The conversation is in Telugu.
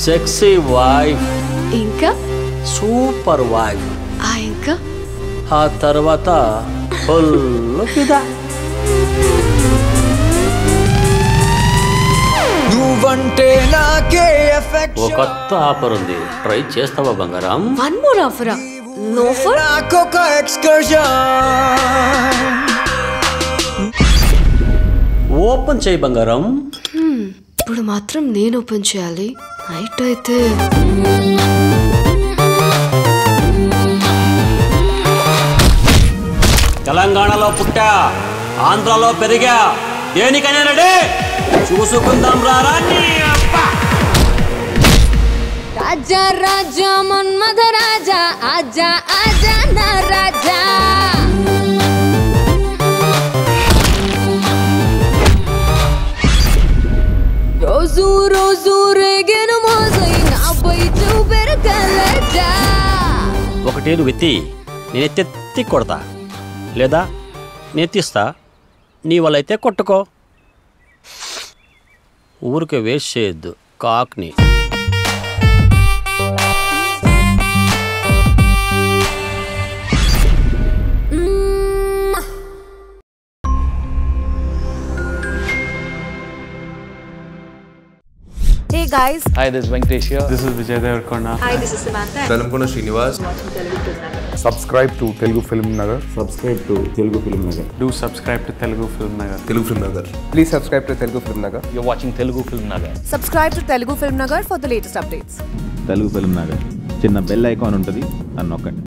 సెక్సీ వైఫ్ ఇంకా సూపర్ వైఫ్ ఆ ఇంకా ఆ తర్వాత ఫుల్ ఫిదా నువ్వంటే నాకే ఓ ఎఫెక్ట్ కొత్త ఆఫర్ ఉంది ట్రై చేస్తావా బంగారం వన్ మోర్ ఆఫరా నో ఫర్ నాకొక ఎక్స్కర్షన్ ఓపెన్ చేయి బంగారం ఇప్పుడు మాత్రం నేను ఓపెన్ చేయాలి నైట్ అయితే తెలంగాణలో పుట్టా ఆంధ్రాలో పెరిగా దేనికైనా రెడీ చూసుకుందాం రారా నీ అబ్బ. రాజా రాజా మన్మధ రాజా ఆజా ఆజా నా రాజా రోజు రోజు రేగెను మోసై నాపై చూపెరు కలజా ఒకటి నువ్వు ఎత్తి నేను ఎత్తెత్తి కొడతా లేదా నేను ఎత్తిస్తా నీ వల్లైతే కొట్టుకో ఊరికే వేస్ట్ చేయొద్దు కాక్ని Hey guys, Hi, this is Venkatesh here. This is Vijay Devarkonda. Velankonda Srinivas subscribe to Telugu Film Nagar. Do subscribe to Telugu Film Nagar. Telugu film Nagar Please subscribe to Telugu Film Nagar. You're watching Telugu Film Nagar. subscribe to Telugu Film Nagar for the latest updates. Telugu film Nagar చిన్న బెల్ ఐకాన్ ఉంటుంది అని నొక్కండి